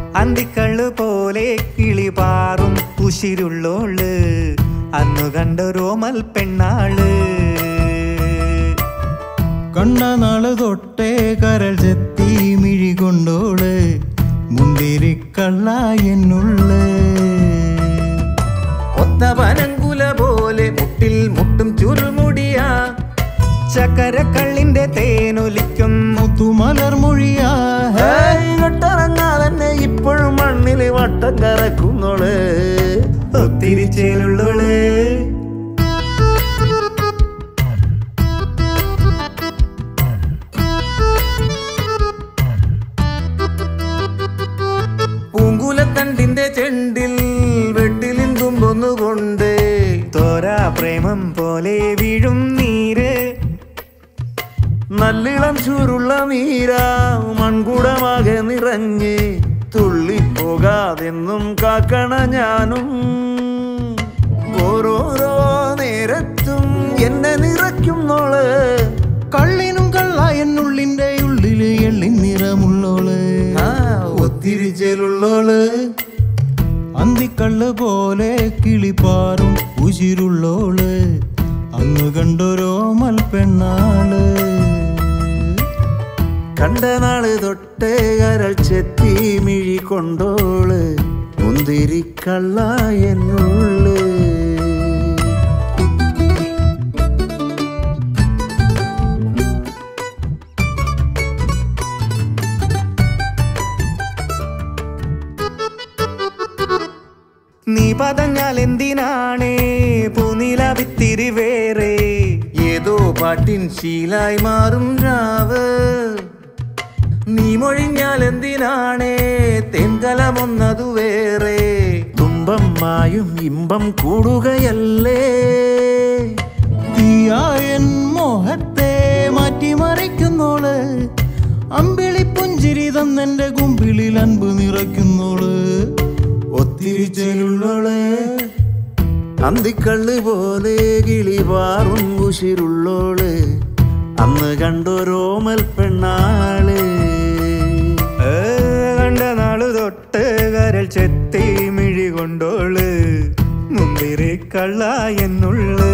അന്തിക്കള്ള് പോലെ കിളി പാറും ഉശിരുള്ളോള് അന്നു കണ്ട രോമൽ പെണ്ണാള് കണ്ട നാള് തൊട്ടേ കരൾ ചെത്തി മിഴി കൊണ്ടോള് മുന്തിരിക്കള്ള എന്നുള്ള് ഒത്ത പനങ്കുല പോലെ മുട്ടിൽ മുട്ടും ചുരുമുടിയാ ചക്കരക്കള്ളിന്റെ തേനൊലിക്കും മുത്തുമലർ മൊഴിയാ ഇങ്ങോട്ടിറങ്ങാതെ ഇപ്പോഴും മണ്ണിൽ വട്ടം കറക്കുന്നോള് ഒത്തിരി ചേലുള്ളോള് പൂങ്കുലത്തണ്ടിന്റെ ചെണ്ടിൽ വെട്ടിലിൻ തുമ്പൊന്നുകൊണ്ട് തോരാ പ്രേമം പോലെ വീഴും നീര് നല്ലിളം ചൂരുള്ള നീര മൺകുടമാകെ നിറഞ്ഞ് തുള്ളിപ്പോകാതെന്നും കാക്കണ ഞാനും ഓരോരോ നേരത്തും എന്നെ നിറയ്ക്കുന്നോള് കള്ളിനും കള്ള എന്നുള്ളിന്റെ ഉള്ളില് എള്ളി നിറമുള്ളോള് ആ ഒത്തിരി ചേലുള്ളോള് അന്തിക്കള്ള് പോലെ കിളിപ്പാറും ഉശിരുള്ളോള് അന്ന് കണ്ടൊരോ മൽപ്പെണ്ണാള് കണ്ട നാള് തൊട്ടേ കരൾ ചെത്തി മിഴി കൊണ്ടോള് മുന്തിരിക്കള്ള എന്നുള്ളു നീ പതഞ്ഞാൽ എന്തിനാണ് പൂനില വിത്തിരി വേറെ ഏതോ പാട്ടിൻ ശീലായി മാറും രാവ് നീ മൊഴിഞ്ഞാൽ എന്തിനാണേ തെങ്കലമൊന്നതു വേറെ തുമ്പം മായും ഇമ്പം കൂടുകയല്ലേ തീയായൻ മോഹത്തെ മാറ്റിമറിക്കുന്നോള് അമ്പിളി പുഞ്ചിരി തന്നെന്റെ കുമ്പിളിൽ അൻപ് നിറയ്ക്കുന്നോള് ഒത്തിരി ചെലുള്ളോള് അന്തിക്കള്ള് പോലെ കിളി പാറും ഉശിരുള്ളോള് അന്ന് കണ്ടൊരോമൽ പെണ്ണാള് ഏ, കണ്ട നാളു തൊട്ട് കരൾ ചെത്തി മിഴി കൊണ്ടോള് മുന്തിരി കള്ള എന്നുള്ളു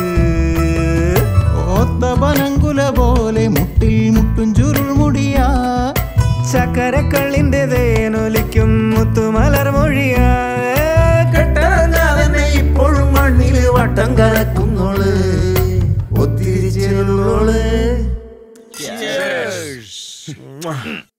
ഓത്ത പനങ്കുല പോലെ മുട്ടിൽ മുട്ടും ചുരുൾ മുടിയാ ചക്കരക്കള്ളിന്റെ തേനൊലിക്കും മുത്തുമലർ മൊഴിയാ കെട്ടറങ്ങാതെ ഇപ്പോഴും മണ്ണില് വട്ടം കറക്കുന്നോള് ഒത്തിരി ചെല്ലുള്ളോള്